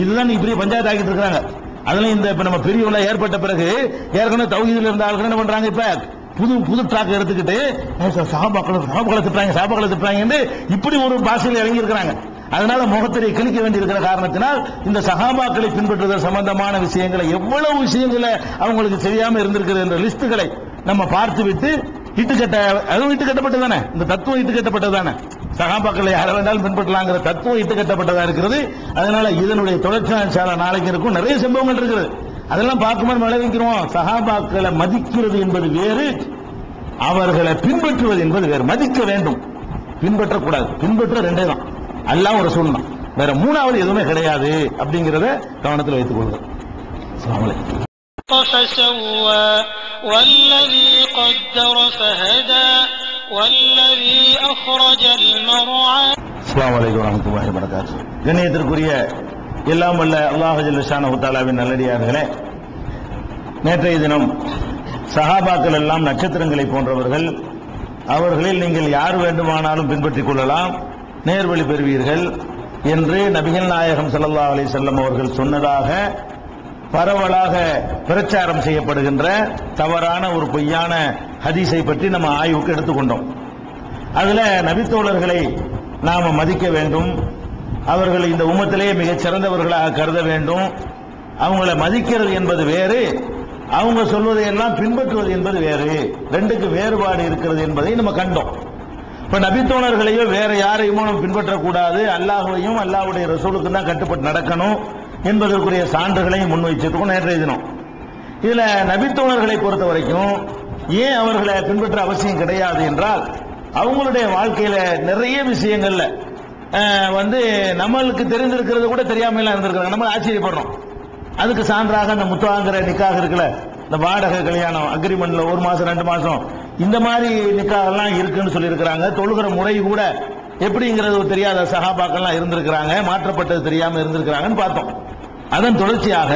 இதுதான் நீ பெரிய பஞ்சாயத்து ஆகிட்டு இருக்காங்க அதுல இந்த இப்ப நம்ம பிரிவுல ஏற்பட்ட பிறகு ஏற்கனவே தௌஹீதுல இருந்த ஆளுங்க என்ன பண்றாங்க இப்ப புது புது ட்ராக் எடுத்துக்கிட்டு சாபாக்களை சாபாக்களை திட்டுறாங்க சாபாக்களை திட்டுறாங்க இப்படி ஒரு பாஷையில் இறங்கி இருக்கிறாங்க அதனால முகத்திரை கிழிக்க வேண்டியிருக்கிற காரணத்தினால் இந்த சகாபாக்களை பின்பற்றுதல் சம்பந்தமான விஷயங்களை எவ்வளவு விஷயங்களை அவங்களுக்கு தெரியாம இருந்திருக்கிறது என்ற லிஸ்டுகளை நம்ம பார்த்து விட்டு இட்டுக்கட்ட அதுவும் இட்டுக்கட்டப்பட்டது தானே இந்த தத்துவம் இட்டுக்கட்டப்பட்டது தானே சகாபாக்களை யார வேண்டாலும் பின்பற்றலாங்கிற தத்துவம் இட்டுக்கட்டப்பட்டதா இருக்கிறது அதனால இதனுடைய தொடர்ச்சியான நாளைக்கு இருக்கும் நிறைய சம்பவங்கள் இருக்குது அதெல்லாம் பார்க்கும்போது விளைவிக்கிறோம் சகாபாக்களை மதிக்கிறது என்பது வேறு அவர்களை பின்பற்றுவது என்பது வேறு மதிக்க வேண்டும் பின்பற்றக்கூடாது பின்பற்ற ரெண்டே தான் அல்லாஹ் ஒரு சூழ்நிலை வேற மூணாவது எதுவுமே கிடையாது அப்படிங்கறத கவனத்தில் வைத்துக் கொள்ளுங்கள் அஸ்ஸலாமு அலைக்கும். فسوى والذي قدر فهدى والذي أخرج المرعى அஸ்ஸலாமு அலைக்கும் வரஹ்மத்துல்லாஹி வபரகாத்துஹு கண்ணியத்திற்குரிய எல்லாம் வல்ல அல்லாஹ் ஜல்லஷானஹு தஆலாவின் நல்லடியார்களே நேற்றைய தினம் சஹாபாக்கள் எல்லாம் நட்சத்திரங்களை போன்றவர்கள் அவர்களில் நீங்கள் யார் வேண்டுமானாலும் பின்பற்றிக் கொள்ளலாம் நேர்வழி பெறுவீர்கள் என்று நபிகள் நாயகம் ஸல்லல்லாஹு அலைஹி வஸல்லம் அவர்கள் சொன்னதாக பரவலாக பிரச்சாரம் செய்யப்படுகின்ற தவறான ஒரு பொய்யான ஹதீஸை பற்றி நம்ம ஆய்வுக்கு எடுத்துக்கொண்டோம் அதுல நபித்தோழர்களை நாம மதிக்க வேண்டும் அவர்கள் இந்த உம்மத்திலேயே மிகச் சிறந்தவர்களாக கருத வேண்டும் அவங்கள மதிக்கிறது என்பது வேறு அவங்க சொல்வதை எல்லாம் பின்பற்றுவது என்பது வேறு ரெண்டுக்கு வேறுபாடு இருக்கிறது என்பதை நம்ம கண்டோம் இப்ப நபித்தோழர்களையோ வேற யாரையுமோ நம்ம பின்பற்றக்கூடாது அல்லாஹுவையும் அல்லாஹ்வுடைய ரசூலுக்கு தான் கட்டுப்பட்டு நடக்கணும் என்பதற்குரிய சான்றுகளையும் முன்வைச்சிருக்கோம் நேற்றைய தினம் இதுல நபித்தோழர்களை பொறுத்த வரைக்கும் ஏன் அவர்களை பின்பற்ற அவசியம் கிடையாது என்றால் அவங்களுடைய வாழ்க்கையில நிறைய விஷயங்கள்ல அஹ், வந்து நம்மளுக்கு தெரிந்திருக்கிறது கூட தெரியாம எல்லாம் இருந்திருக்கிறாங்க நம்ம ஆச்சரியப்படுறோம் அதுக்கு சான்றாக அந்த முத்துவாங்கிற நிக்காக இருக்குல்ல இந்த வாடகை கல்யாணம் அக்ரிமெண்ட்ல ஒரு மாசம் ரெண்டு மாசம் இந்த மாதிரி நிக்காகெல்லாம் இருக்குன்னு சொல்லியிருக்கிறாங்க தொழுகிற முறை கூட எப்படிங்கிறது தெரியாத சகாபாக்கள்லாம் இருந்திருக்கிறாங்க மாற்றப்பட்டது தெரியாம இருந்திருக்கிறாங்கன்னு பார்த்தோம் அதன் தொடர்ச்சியாக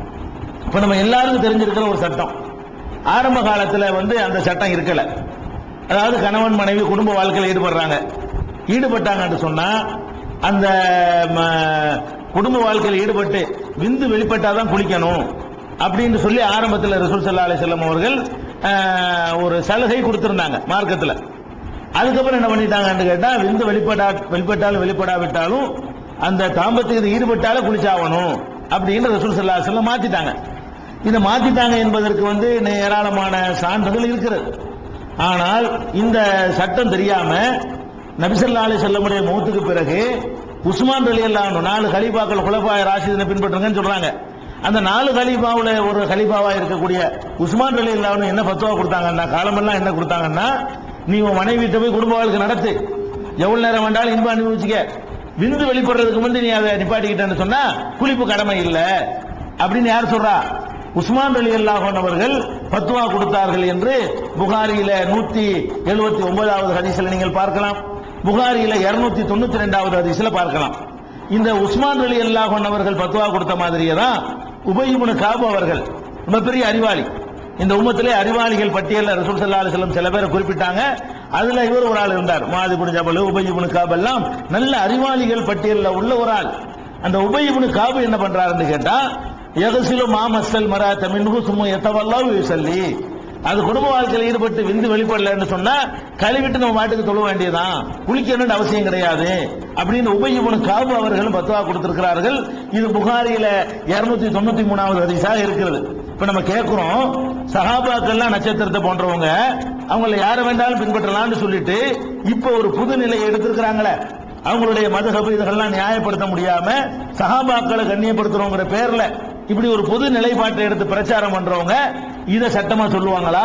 இப்ப நம்ம எல்லாருக்கும் தெரிஞ்சிருக்கிற ஒரு சட்டம் ஆரம்ப காலத்துல வந்து அந்த சட்டம் இருக்கல அதாவது கணவன் மனைவி குடும்ப வாழ்க்கையில் ஈடுபடுறாங்க ஈடுபட்டாங்கன்னு சொன்னா அந்த ம, குடும்ப வாழ்க்கையில் ஈடுபட்டு விந்து வெளிப்பட்டாதான் குளிக்கணும் அப்படின்னு சொல்லி ஆரம்பத்தில் ரசூல் சல்லா அலிசல்லம் அவர்கள் அஹ், ஒரு சலுகை கொடுத்திருந்தாங்க மார்க்கத்தில் அதுக்கப்புறம் என்ன பண்ணிட்டாங்கன்னு கேட்டா விந்து வெளிப்படா வெளிப்பட்டாலும் வெளிப்படாவிட்டாலும் அந்த தாம்பத்தியத்தில் ஈடுபட்டாலும் குளிச்சாகணும் அப்படின்னு ரசூல் சல்லா அலிசல்லம் மாத்திட்டாங்க இதை மாத்திட்டாங்க என்பதற்கு வந்து ஏராளமான சான்றுகள் இருக்கிறது ஆனால் இந்த சட்டம் தெரியாம நபிசல்லா அலி செல்லமுடைய மௌத்துக்கு பிறகு உஸ்மான் அலி அல்லாஹ் நாலு கலீஃபாக்கள் குலபாய ராஷிதனை பின்பற்றுங்கன்னு சொல்றாங்க அந்த நாலு கலீஃபாவுல ஒரு கலீஃபாவா இருக்கக்கூடிய உஸ்மான் அலி அல்லாஹ் என்ன பத்துவா கொடுத்தாங்கன்னா காலமெல்லாம் என்ன கொடுத்தாங்கன்னா நீ உன் மனைவி வீட்டை போய் குடும்ப வாழ்க்கை நடத்து எவ்வளவு நேரம் வேண்டாலும் இன்பம் அனுபவிச்சுக்க விந்து வெளிப்படுறதுக்கு முந்தி நீ அதை நிப்பாட்டிக்கிட்டேன்னு சொன்னா குளிப்பு கடமை இல்லை அப்படின்னு யார் சொல்றா உஸ்மான் அலி அல்லாஹன் அவர்கள் பத்துவா கொடுத்தார்கள் என்று புகாரியில நூத்தி எழுபத்தி ஒன்பதாவது ஹதீஸ்ல நீங்கள் பார்க்கலாம் புகாரியில இருநூத்தி தொண்ணூத்தி ரெண்டாவது ஹதீஸ்ல பார்க்கலாம் இந்த உஸ்மான் அலி அல்லாஹன் அவர்கள் பத்துவா கொடுத்த மாதிரியே தான் உபயுமுனு காபு அவர்கள் ரொம்ப பெரிய அறிவாளி இந்த உம்மத்திலே அறிவாளிகள் பட்டியல்ல ரசூல் ஸல்லல்லாஹு அலைஹி வஸல்லம் சில பேரை குறிப்பிட்டாங்க அதுல இவர் ஒரு ஆள் இருந்தார் மாதிபுன் ஜபல் உபயுமுனு காபு எல்லாம் நல்ல அறிவாளிகள் பட்டியல்ல உள்ள ஒரு ஆள் அந்த உபயுமுனு காபு என்ன பண்றாருன்னு கேட்டா எகசிலு மாமஸ்ஸல் மரா தமின்ஹு சும்மா எத்தவல்லாவு யுசல்லி அது குடும்ப வாழ்க்கையில் ஈடுபட்டு விந்து வெளிப்படலன்னு சொன்னா கழுவிட்டு நம்ம மாட்டுக்கு தொழ வேண்டியதான் குளிக்கணும்னு அவசியம் கிடையாது அப்படின்னு உபயுபனு காபு அவர்களும் பத்துவா கொடுத்திருக்கிறார்கள் இது புகாரியில இருநூத்தி தொண்ணூத்தி மூணாவது ஹதீஸாக இருக்கிறது இப்ப நம்ம கேட்கிறோம் சஹாபாக்கள்லாம் நட்சத்திரத்தை போன்றவங்க அவங்கள யாரை வேண்டாலும் பின்பற்றலாம்னு சொல்லிட்டு இப்ப ஒரு புது நிலையை எடுத்திருக்கிறாங்களே அவங்களுடைய மதுஹபு இதெல்லாம் நியாயப்படுத்த முடியாம சஹாபாக்களை கண்ணியப்படுத்துறோங்கிற பேர்ல இப்படி ஒரு பொது நிலைப்பாட்டை எடுத்து பிரச்சாரம் பண்றவங்க இத சட்டமா சொல்லுவாங்களா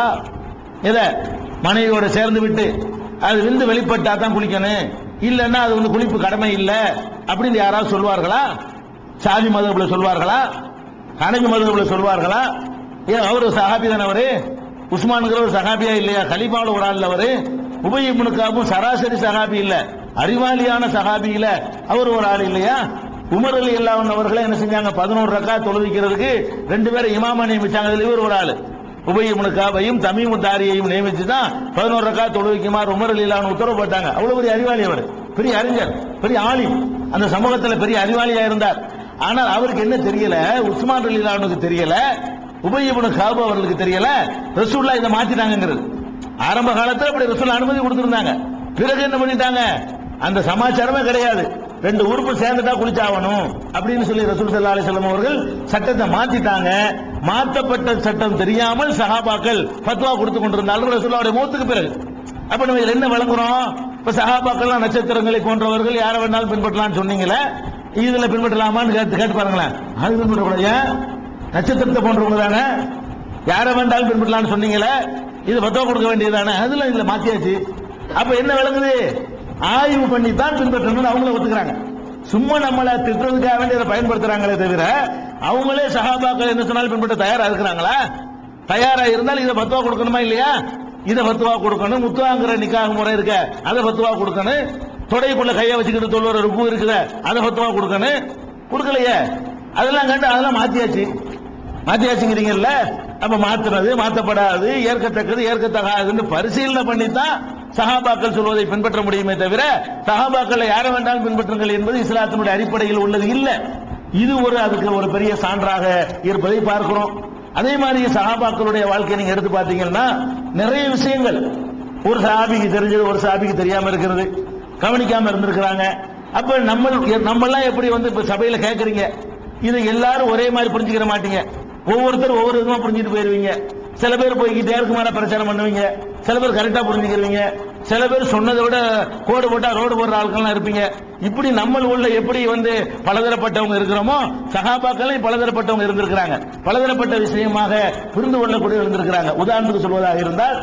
இத மனைவியோட சேர்ந்து விட்டு அது விந்து வெளிப்பட்டா தான் குளிக்கணும் இல்லைன்னா அது வந்து குளிப்பு கடமை இல்ல அப்படின்னு யாராவது சொல்வார்களா சாதி மதகுல சொல்வார்களா ஹனபி மதகுல சொல்வார்களா ஏன் அவரு சஹாபி தானே அவரு உஸ்மான்ங்கிற ஒரு சஹாபியா இல்லையா கலிபாவில் ஒரு ஆள் அவரு உபய் இப்னு காபும் சராசரி சஹாபி இல்ல அறிவாளியான சஹாபி இல்ல அவர் ஒரு ஆள் இல்லையா உமர் அலி அல்லாஹ் அவர்களை என்ன செஞ்சாங்க பதினோரு ரக்கா தொழுவிக்கிறதுக்கு ரெண்டு பேரை இமாமா நியமிச்சாங்க அதுல இவர் ஒரு ஆளு உபய் இப்னு காபையும் தமீமு தாரியையும் நியமிச்சு தான் பதினோரு ரக்கா தொழுவிக்குமாறு உமர் அலி அல்லாஹ் உத்தரவு போட்டாங்க அவ்வளவு பெரிய அறிவாளி அவர் பெரிய அறிஞர் பெரிய ஆலிம் அந்த சமூகத்துல பெரிய அறிவாளியா இருந்தார் ஆனால் அவருக்கு என்ன தெரியல உஸ்மான் ரலிலானுக்கு தெரியல உபயபுன காபு அவர்களுக்கு தெரியல ரசூல்லா இதை மாத்திட்டாங்கிறது ஆரம்ப காலத்துல அப்படி ரசூல் அனுமதி கொடுத்திருந்தாங்க பிறகு என்ன பண்ணிட்டாங்க அந்த சமாச்சாரமே கிடையாது ரெண்டு உறுப்பு சேர்ந்துட்டா குளிச்சாகணும் அப்படின்னு சொல்லி ரசூல் சல்லா அலிஸ்லாம் அவர்கள் சட்டத்தை மாத்திட்டாங்க மாற்றப்பட்ட சட்டம் தெரியாமல் சஹாபாக்கள் ஃபத்வா கொடுத்து கொண்டிருந்தாலும் ரசூல்லாவுடைய மூத்துக்கு பிறகு அப்ப நம்ம இதுல என்ன வழங்குறோம் இப்ப சஹாபாக்கள்லாம் நட்சத்திரங்களை போன்றவர்கள் யாரை வேணாலும் பின்பற்றலாம்னு சொன்னீங்களே இதுல பின்பற்றலாமான்னு கேட்டு கேட்டு பாருங்களேன் அது பின்பற்றக்கூடாது ஏன் நட்சத்திரத்தை போன்றவங்க தானே யாரை வேண்டாலும் பின்பற்றலாம்னு சொன்னீங்களே இது பத்தவா கொடுக்க வேண்டியதானே அதுல இதுல மாத்தியாச்சு அப்ப என்ன விளங்குது ஆய்வு பண்ணி தான் பின்பற்றணும்னு அவங்கள ஒத்துக்கிறாங்க சும்மா நம்மளை திட்டுறதுக்காக வேண்டி இதை பயன்படுத்துறாங்களே தவிர அவங்களே சஹாபாக்கள் என்ன சொன்னாலும் பின்பற்ற தயாரா இருக்கிறாங்களா தயாரா இருந்தால் இதை பத்துவா கொடுக்கணுமா இல்லையா இதை பத்துவா கொடுக்கணும் முத்துவாங்கிற நிக்காக முறை இருக்க அதை பத்துவா கொடுக்கணும் தொடைக்குள்ள கையை வச்சுக்கிட்டு தொழுவர ருக்கு இருக்குத அதை பத்துவா கொடுக்கணும் கொடுக்கலையே அதெல்லாம் கண்டு அதெல்லாம் மாத்தியாச்சு மாத்தியாச்சுங்கிறீங்கல்ல அப்ப மாத்துறது மாத்தப்படாது ஏற்கத்தக்கது ஏற்கத்தகாதுன்னு பரிசீலனை பண்ணி தான் சஹாபாக்கள் சொல்வதை பின்பற்ற முடியுமே தவிர சஹாபாக்களை யாரை வேண்டாலும் பின்பற்றுங்கள் என்பது இஸ்லாத்தினுடைய அடிப்படையில் உள்ளது இல்ல இது ஒரு அதுக்கு ஒரு பெரிய சான்றாக இருப்பதை பார்க்கிறோம் அதே மாதிரி சஹாபாக்களுடைய வாழ்க்கையை நீங்க எடுத்து பார்த்தீங்கன்னா நிறைய விஷயங்கள் ஒரு சாபிக்கு தெரிஞ்சது ஒரு சாபிக்கு தெரியாம இருக்கிறது கவனிக்காம இருந்திருக்கிறாங்க அப்ப நம்ம நம்மெல்லாம் எப்படி வந்து இப்ப சபையில கேக்குறீங்க இது எல்லாரும் ஒரே மாதிரி புரிஞ்சுக்கிற மாட்டீங்க ஒவ்வொருத்தர் ஒவ்வொரு விதமா புரிஞ்சுட்டு போயிருவீங்க சில பேர் போய்கிட்டே இருக்கு மேல பிரச்சாரம் பண்ணுவீங்க சில பேர் கரெக்டா புரிஞ்சுக்கிறீங்க சில பேர் சொன்னதை விட கோடு போட்டா ரோடு போடுற ஆட்கள்லாம் இருப்பீங்க இப்படி நம்ம உள்ள எப்படி வந்து பலதரப்பட்டவங்க இருக்கிறோமோ சகாபாக்களும் பலதரப்பட்டவங்க இருந்திருக்கிறாங்க பலதரப்பட்ட விஷயமாக புரிந்து கொள்ளக்கூடிய இருந்திருக்கிறாங்க உதாரணத்துக்கு சொல்வதாக இருந்தால்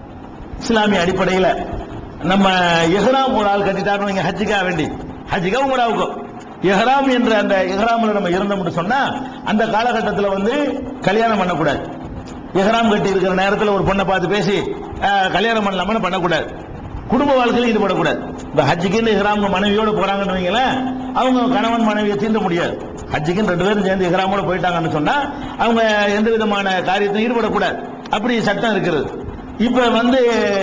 இஸ்லாமிய அடிப்படையில் நம்ம எஹ்ராம் ஒரு ஆள் கட்டிட்டாருன்னு வைங்க ஹஜ்ஜிக்கா வேண்டி ஹஜ்ஜிக்கா உமராவுக்கும் எஹ்ராம் என்ற அந்த எஹ்ராம்ல நம்ம இருந்தோம்னு சொன்னா அந்த காலகட்டத்தில் வந்து கல்யாணம் பண்ணக்கூடாது எஹ்ராம் கட்டி இருக்கிற நேரத்தில் ஒரு பொண்ணை பார்த்து பேசி அஹ், கல்யாணம் பண்ணலாம்னு பண்ணக்கூடாது குடும்ப வாழ்க்கையில் ஈடுபடக்கூடாது இந்த ஹஜ்ஜிக்குன்னு இஹ்ராம் மனைவியோட போறாங்கன்னு வைங்களேன் அவங்க கணவன் மனைவியை தீண்ட முடியாது ஹஜ்ஜிக்குன்னு ரெண்டு பேரும் சேர்ந்து இஹ்ராமோட போயிட்டாங்கன்னு சொன்னா அவங்க எந்த விதமான காரியத்தையும் ஈடுபடக்கூடாது அப்படி சட்டம் இருக்கிறது இப்ப வந்து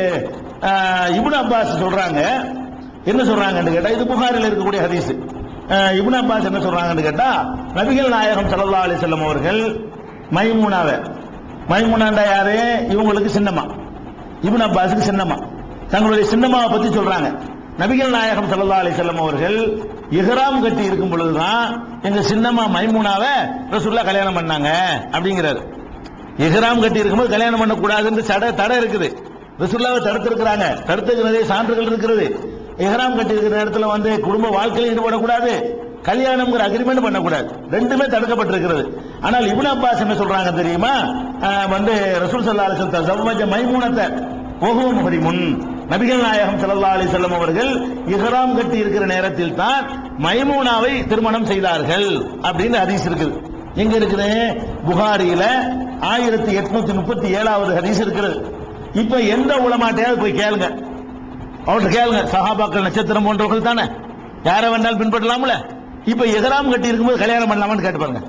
அஹ், இப்னு அப்பாஸ் சொல்றாங்க என்ன சொல்றாங்கன்னு கேட்டா இது புகாரில் இருக்கக்கூடிய ஹதீஸ் அஹ், இப்னு அப்பாஸ் என்ன சொல்றாங்கன்னு கேட்டா நபிகள் நாயகம் ஸல்லல்லாஹு அலைஹி வஸல்லம் அவர்கள் மைமூனாவை மைமூனாண்டா யாரு இவங்களுக்கு சின்னம்மா இப்னு அப்பாஸுக்கு சின்னம்மா தங்களுடைய சின்னம்மாவை பத்தி சொல்றாங்க நபிகள் நாயகம் ஸல்லல்லாஹு அலைஹி வஸல்லம் அவர்கள் இஹ்ராம் கட்டி இருக்கும் பொழுதுதான் எங்க சின்னம்மா மைமூனாவை ரசூலுல்லாஹ் கல்யாணம் பண்ணாங்க அப்படிங்கிறாரு இஹ்ராம் கட்டி இருக்கும்போது கல்யாணம் பண்ணக்கூடாதுன்னு தடை தடை இருக்குது ரசூல்லாவை தடுத்திருக்கிறாங்க தடுத்துக்கு நிறைய சான்றுகள் இருக்கிறது இஹ்ராம் கட்டி இருக்கிற இடத்துல வந்து குடும்ப வாழ்க்கையில் ஈடுபடக்கூடாது கல்யாணம்ங்கிற அக்ரிமெண்ட் பண்ணக்கூடாது ரெண்டுமே தடுக்கப்பட்டிருக்கிறது ஆனால் இப்னு அப்பாஸ் என்ன சொல்றாங்க தெரியுமா ஆஹ் வந்து ரசூல் சல்லா அலிஸ்லம் தசவஜ மைமூனத்தை ஓஹுவ முன் நபிகள் நாயகம் ஸல்லல்லாஹு அலைஹி வஸல்லம் அவர்கள் இஹ்ராம் கட்டி இருக்கிற நேரத்தில் தான் மைமூனாவை திருமணம் செய்தார்கள் அப்படின்னு ஹதீஸ் இருக்குது எங்க இருக்குது புகாரியில ஆயிரத்தி எட்நூத்தி முப்பத்தி ஏழாவது ஹதீஸ் இருக்கிறது இப்ப எந்த உலமாட்டையாவது போய் கேளுங்க அவர்கிட்ட கேளுங்க சஹாபாக்கள் நட்சத்திரம் போன்றவர்கள் தானே யாரை வேணாலும் பின்பற்றலாம்ல இப்ப எகராம் கட்டி இருக்கும்போது கல்யாணம் பண்ணலாமான்னு கேட்டு பாருங்க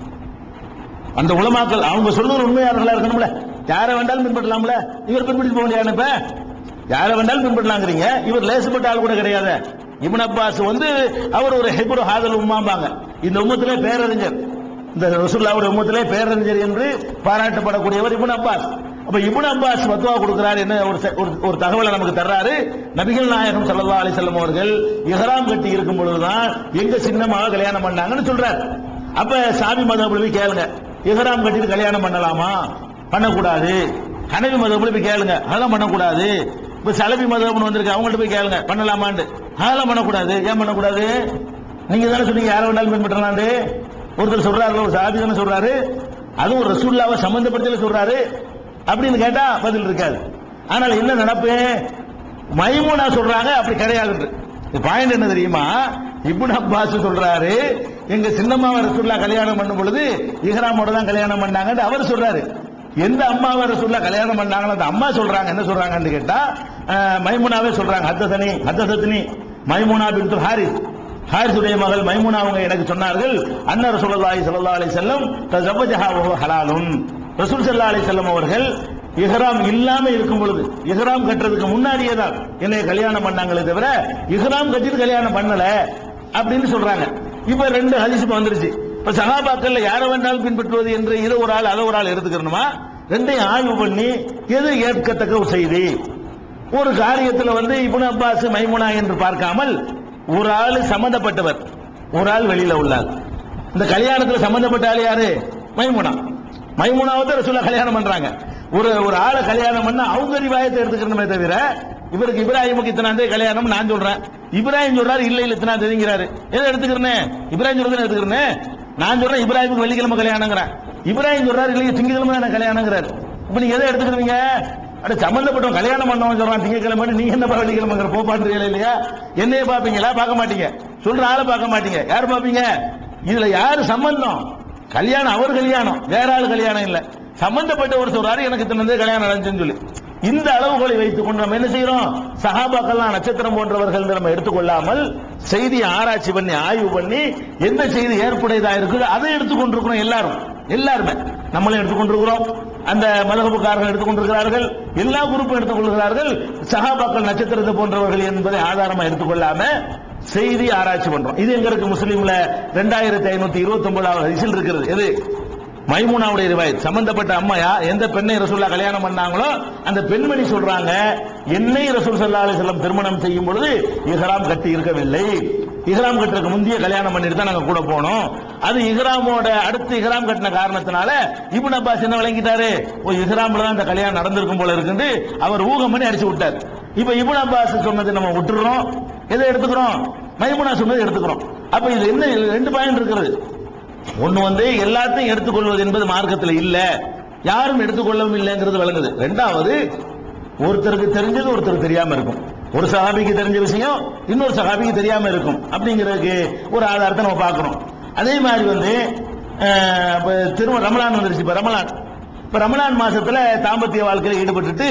அந்த உலமாக்கள் அவங்க சொல்லுற உண்மையாளர்களா இருக்கணும்ல யாரை வேண்டாலும் பின்பற்றலாம்ல இவர் பின்பற்றி போக முடியாது இப்ப யாரை வேண்டாலும் பின்பற்றலாங்கிறீங்க இவர் லேசுப்பட்ட ஆள் கூட கிடையாது இப்னு அப்பாஸ் வந்து அவர் ஒரு ஹெப்ரு ஹாதல் உம்மாம்பாங்க இந்த உம்மத்திலே பேரறிஞர் இந்த ரசூல்லாவுடைய உம்மத்திலே பேரறிஞர் என்று பாராட்டப்படக்கூடியவர் இப்னு அப்பாஸ் அப்ப இப்னு அப்பாஸ் ஃபத்வா கொடுக்கிறார் என்ன ஒரு செ- ஒரு- ஒரு தகவலை நமக்கு தர்றாரு நபிகள் நாயகம் ஸல்லல்லாஹு அலைஹி வஸல்லம் அவர்கள் இஹ்ராம் கட்டி இருக்கும் பொழுதுதான் எங்க சின்னமாக கல்யாணம் பண்ணாங்கன்னு சொல்றாரு அப்ப சாமி மதபுல போய் கேளுங்க இஹ்ராம் கட்டிட்டு கல்யாணம் பண்ணலாமா பண்ணக்கூடாது ஹனவி மதபுல போய் கேளுங்க அதெல்லாம் பண்ணக்கூடாது இப்ப சலபி மதபுன்னு வந்திருக்கு அவங்கள்ட்ட போய் கேளுங்க பண்ணலாமான்னு அதெல்லாம் பண்ணக்கூடாது ஏன் பண்ணக்கூடாது நீங்க தானே சொன்னீங்க யாரை வேணாலும் பின்பற்றலாண்டு ஒருத்தர் சொல்றாரு ஒரு சாபி தானே சொல்றாரு அதுவும் ஒரு ரசூல்லாவை சம்பந்தப்படுத்தல சொல்றாரு அப்படின்னு கேட்டா பதில் இருக்காது ஆனால் என்ன நடப்பு மைமூனா சொல்றாங்க அப்படி கிடையாது பாயிண்ட் என்ன தெரியுமா இப்னு அப்பாஸ் சொல்றாரு எங்க சின்னம்மாவை ரசூல்லா கல்யாணம் பண்ணும் பொழுது இஹ்ராமோட தான் கல்யாணம் பண்ணாங்கன்னு அவர் சொல்றாரு எந்த அம்மாவை ரசூல்லா கல்யாணம் பண்ணாங்களோ அந்த அம்மா சொல்றாங்க என்ன சொல்றாங்கன்னு கேட்டா அஹ், மைமுனாவே சொல்றாங்க ஹத்தசனி ஹத்தசத்னி மைமுனா பின் ஹாரிஸ் ஹாரிசுடைய மகள் மைமுனா அவங்க எனக்கு சொன்னார்கள் அன்ன ரசூலுல்லாஹி ஸல்லல்லாஹு அலைஹி வஸல்லம் தஸவஜஹா வஹுவ ஹலாலுன் ரசூல் ஸல்லல்லாஹு அலைஹி வஸல்லம் அவர்கள் இஹ்ராம் இல்லாம இருக்கும் பொழுது இஹ்ராம் கட்டுறதுக்கு முன்னாடியே தான் என்னை கல்யாணம் பண்ணாங்களே தவிர இஹ்ராம் கட்டிட்டு கல்யாணம் பண்ணல அப்படின்னு சொல்றாங்க இப்ப ரெண்டு ஹதீஸ் இப்ப வந்துருச்சு இப்ப சகாபாக்கள்ல யாரை வேண்டாலும் பின்பற்றுவது என்று இதை ஒரு ஆள் அதை ஒரு ஆள் எடுத்துக்கணுமா ரெண்டையும் ஆய்வு பண்ணி எது ஏற்கத்தக்க ஒரு செய்தி ஒரு காரியத்துல வந்து இப்னு அப்பாஸ் மைமுனா என்று பார்க்காமல் ஒரு ஆள் சம்பந்தப்பட்டவர் ஒரு ஆள் வெளியில உள்ளார் இந்த கல்யாணத்துல சம்பந்தப்பட்ட ஆள் யாரு மைமுனா மைமுனாவை தான் ரசூலா கல்யாணம் பண்றாங்க ஒரு ஒரு ஆளை கல்யாணம் பண்ணா அவங்க ரிவாயத்தை எடுத்துக்கணுமே தவிர இவருக்கு இப்ராஹிமுக்கு இத்தனாம் தேதி கல்யாணம் நான் சொல்றேன் இப்ராஹிம் சொல்றாரு இல்ல இல்ல இத்தனாம் தேதிங்கிறாரு எதை எடுத்துக்கிறேன் இப்ராஹிம் சொல்றது எடுத்துக்கிறேன் நான் சொல்றேன் இப்ராஹிமுக்கு வெள்ளிக்கிழமை கல்யாணங்கிறேன் இப்ராஹிம் சொல்றாரு இல்லையா திங்கக்கிழமை தான் கல்யாணங்கிறாரு இப்ப நீங்க எதை எடுத்துக்கிறீங்க அட சம்பந்தப்பட்டவன் கல்யாணம் பண்ணவன் சொல்றான் திங்கக்கிழமை நீங்க என்ன வெள்ளிக்கிழமைங்கிற போப்பான்றீங்களா இல்லையா என்னைய பாப்பீங்களா பார்க்க மாட்டீங்க சொல்ற ஆளை பார்க்க மாட்டீங்க யார் பாப்பீங்க இதுல யாரு சம்பந்தம் கல்யாணம் அவர் கல்யாணம் வேற ஆள் கல்யாணம் இல்ல சம்பந்தப்பட்டவர் சொல்றாரு எனக்கு இத்தனை கல்யாணம் நடந்துச்சுன்னு சொல்லி இந்த அளவுகளை வைத்துக் கொண்டு நம்ம என்ன செய்யறோம் சகாபாக்கள்லாம் நட்சத்திரம் போன்றவர்கள் என்று நம்ம எடுத்துக்கொள்ளாமல் செய்தியை ஆராய்ச்சி பண்ணி ஆய்வு பண்ணி எந்த செய்தி ஏற்புடையதா இருக்குது அதை எடுத்துக்கொண்டிருக்கிறோம் எல்லாரும் எல்லாருமே நம்மளும் எடுத்துக்கொண்டிருக்கிறோம் அந்த மதகுப்புக்காரர்கள் எடுத்துக்கொண்டிருக்கிறார்கள் எல்லா குரூப்பும் எடுத்துக்கொள்கிறார்கள் சகாபாக்கள் நட்சத்திரத்தை போன்றவர்கள் என்பதை ஆதாரமா எடுத்துக்கொள்ளாம செய்தி ஆராய்ச்சி பண்றோம் இது எங்க இருக்கு முஸ்லீம்ல ரெண்டாயிரத்தி ஐநூத்தி இருபத்தி ஒன்பதாவது ஹரிசில் இருக்கிறது எது மைமூனாவுடைய ரிவாயத் சம்பந்தப்பட்ட அம்மையா எந்த பெண்ணை ரசூல்லா கல்யாணம் பண்ணாங்களோ அந்த பெண்மணி சொல்றாங்க என்னை ரசூல் சல்லா அலிஸ்லாம் திருமணம் செய்யும் பொழுது இஹ்ராம் கட்டி இருக்கவில்லை இஹ்ராம் கட்டுறதுக்கு முந்தைய கல்யாணம் பண்ணிட்டு தான் நாங்க கூட போனோம் அது இஹ்ராமோட அடுத்து இஹ்ராம் கட்டின காரணத்தினால இப்னு அப்பாஸ் என்ன விளங்கிட்டாரு ஓ இஹ்ராம்ல தான் இந்த கல்யாணம் நடந்திருக்கும் போல இருக்குன்னு அவர் ஊகம் பண்ணி அடிச்சு விட்டார் இப்ப இப்னு அப்பாஸ் சொன்னதை நம்ம விட்டுறோம் எதை எடுத்துக்கிறோம் மைமுனா சொன்னதை எடுத்துக்கிறோம் அப்ப இது என்ன ரெண்டு பாயிண்ட் இருக்கிறது ஒண்ணு வந்து எல்லாத்தையும் எடுத்துக்கொள்வது என்பது மார்க்கத்தில் இல்ல யாரும் எடுத்துக்கொள்ளவும் இல்லைங்கிறது விளங்குது ரெண்டாவது ஒருத்தருக்கு தெரிஞ்சது ஒருத்தருக்கு தெரியாம இருக்கும் ஒரு சகாபிக்கு தெரிஞ்ச விஷயம் இன்னொரு சகாபிக்கு தெரியாம இருக்கும் அப்படிங்கிறதுக்கு ஒரு ஆதாரத்தை நம்ம பார்க்கிறோம் அதே மாதிரி வந்து அஹ், இப்ப திரும்ப ரமலான் வந்துருச்சு இப்ப ரமலான் இப்ப ரமலான் மாசத்துல தாம்பத்திய வாழ்க்கையில ஈடுபட்டுட்டு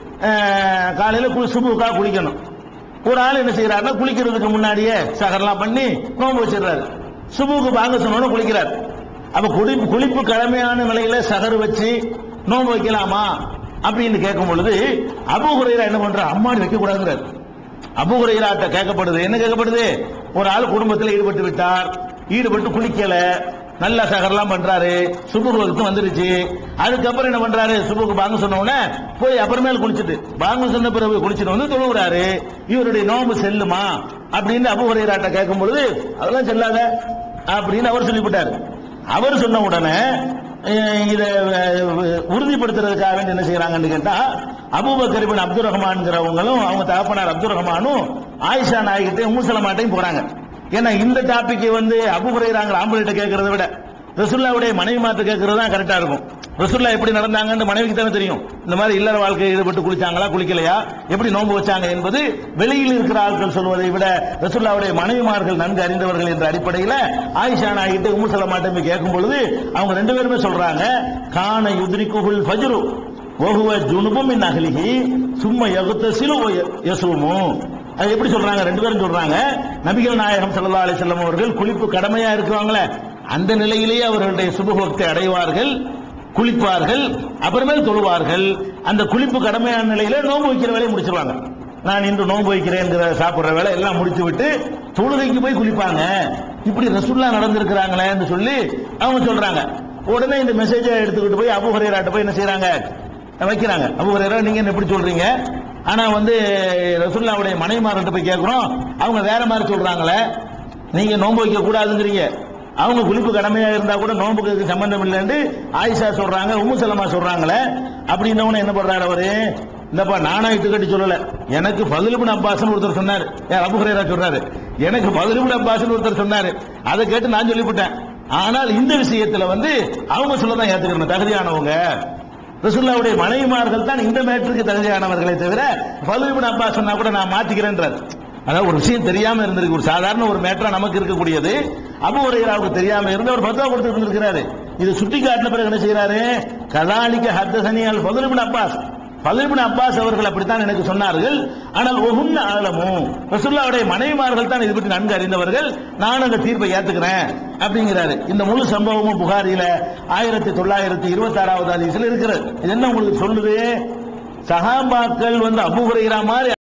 அஹ், காலையில குளி சுபுக்கா குளிக்கணும் ஒரு ஆள் என்ன செய்யறாருன்னா குளிக்கிறதுக்கு முன்னாடியே சகர்லாம் பண்ணி நோன்பு வச்சிடுறாரு சுபுக்கு வாங்க சொன்னோன்னு குளிக்கிறார் அப்ப குளிப்பு குளிப்பு கடமையான நிலையில சகர் வச்சு நோன்பு வைக்கலாமா அப்படின்னு கேட்கும் பொழுது அபு ஹுரைரா என்ன பண்ற அம்மாடி வைக்க கூடாதுங்கிறார் அபு ஹுரைராட்ட கேட்கப்படுது என்ன கேட்கப்படுது ஒரு ஆள் குடும்பத்தில் ஈடுபட்டு விட்டார் ஈடுபட்டு குளிக்கல நல்ல சகர்லாம் பண்றாரு சுபுக்கு வகுத்து வந்துருச்சு அதுக்கப்புறம் என்ன பண்றாரு சுபுக்கு பாங்க சொன்ன உடனே போய் அப்புறமேல் குளிச்சுட்டு பாங்க சொன்ன பிறகு குளிச்சுட்டு வந்து தொழுகிறாரு இவருடைய நோம்பு செல்லுமா அப்படின்னு அபு ஹுரைராட்ட கேட்கும் பொழுது அதெல்லாம் செல்லாத அப்படின்னு அவர் சொல்லிவிட்டார் அவர் சொன்ன உடனே அஹ், இத அஹ், உறுதிப்படுத்துறதுக்காக வேண்டி என்ன செய்யறாங்கன்னு கேட்டா அபூபக்கர் இப்னு அப்துல் ரஹ்மான்ங்கிறவங்களும் அவங்க தகப்பனார் அப்துல் ரஹ்மானும் ஆயிஷா நாயகிட்டையும் உம்முசலமாட்டையும் போறாங்க ஏன்னா இந்த டாபிக் வந்து அபுகுறைறாங்க ஆம்பளைட்ட கேட்கறத விட ரசுல்லாவுடைய மனைவி மாத்த கேட்கறது தான் கரெக்டா இருக்கும் ரசுல்லா எப்படி நடந்தாங்கன்னு மனைவிக்கு தானே தெரியும் இந்த மாதிரி இல்லற வாழ்க்கை ஈடுபட்டு குளிச்சாங்களா குளிக்கலையா எப்படி நோன்பு வச்சாங்க என்பது வெளியில் இருக்கிற ஆட்கள் சொல்வதை விட ரசுல்லாவுடைய மனைவிமார்கள் நன்கு அறிந்தவர்கள் என்ற அடிப்படையில் ஆயிஷா நாயிட்டு உம்முசலமாட்டம் போய் கேட்கும் பொழுது அவங்க ரெண்டு பேருமே சொல்றாங்க கான யுத்ரிக்குஹுல் ஃபஜ்ரு ஒஹுவ ஜுனுபும் மின் அகலிஹி சும்மா யகுத்தசிலு யசுமு அது எப்படி சொல்றாங்க ரெண்டு பேரும் சொல்றாங்க நபிகள் நாயகம் ஸல்லல்லாஹு அலைஹி வஸல்லம் அவர்கள் குளிப்பு கடமையா இருக்குவாங்களே அந்த நிலையிலேயே அவர்களுடைய சுபபக்தி அடைவார்கள் குளிப்பார்கள் அப்புறமேல் தொழுவார்கள் அந்த குளிப்பு கடமையான நிலையில நோன்பு வைக்கிற வேலையை முடிச்சிருவாங்க நான் இன்று நோன்பு வைக்கிறேங்கிற சாப்பிடுற வேலை எல்லாம் முடிச்சு விட்டு தொழுகைக்கு போய் குளிப்பாங்க இப்படி ரசுல்லா நடந்திருக்கிறாங்களேன்னு சொல்லி அவங்க சொல்றாங்க உடனே இந்த மெசேஜை எடுத்துக்கிட்டு போய் அபு ஹுரைராட்ட போய் என்ன செய்றாங்க வைக்கிறாங்க அபு ஹுரைரா நீங்க என்ன எப்படி சொல்றீங்க ஆனா வந்து ரசுல்லாவுடைய மனைவிமார்கிட்ட போய் கேட்கிறோம் அவங்க வேற மாதிரி சொல்றாங்களே நீங்க நோன்பு வைக்க கூடாதுங்கிறீங்க அவங்க குளிப்பு கடமையா இருந்தா கூட நோன்புக்கு சம்பந்தம் இல்லைன்னு ஆயிஷா சொல்றாங்க உம்மு சலமா சொல்றாங்களே அப்படின்னவன என்ன பண்றாரு அவரு இந்தப்பா நானா இட்டு கட்டி சொல்லல எனக்கு பதிலுபின் அப்பாஸ்னு ஒருத்தர் சொன்னாரு யார் அபு ஹுரைரா சொல்றாரு எனக்கு பதிலுபின் அப்பாஸ்னு ஒருத்தர் சொன்னாரு அதை கேட்டு நான் சொல்லிவிட்டேன் ஆனால் இந்த விஷயத்துல வந்து அவங்க சொல்லதான் ஏத்துக்கணும் தகுதியானவங்க ரசூல்லாவுடைய மனைவிமார்கள் தான் இந்த மேட்டருக்கு தகுதியானவர்களே தவிர பலுவின் அப்பா சொன்னா கூட நான் மாத்திக்கிறேன்றார் அதாவது ஒரு விஷயம் தெரியாம இருந்திருக்கு ஒரு சாதாரண ஒரு மேட்டரா நமக்கு இருக்கக்கூடியது அபு உரையராவுக்கு தெரியாம இருந்து ஒரு பத்துவா கொடுத்து இருந்திருக்கிறாரு இது சுட்டி காட்டின பிறகு என்ன செய்யறாரு கதாலிக்க ஹத்தசனியால் பதுலிபின் அப்பாஸ் பதுலிபின் அப்பாஸ் அவர்கள் அப்படித்தான் எனக்கு சொன்னார்கள் ஆனால் ஒகுன்ன ஆலமும் ரசூல்லாவுடைய மனைவிமார்கள் தான் இது பற்றி நன்கு அறிந்தவர்கள் நான் அந்த தீர்ப்பை ஏத்துக்கிறேன் அப்படிங்கிறாரு இந்த முழு சம்பவமும் புகாரில ஆயிரத்தி தொள்ளாயிரத்தி இருபத்தி ஆறாவது அதிசயில் இருக்கிறது இது என்ன உங்களுக்கு சொல்லுது சஹாபாக்கள் வந்து அபு ஹுரைரா மாதிரி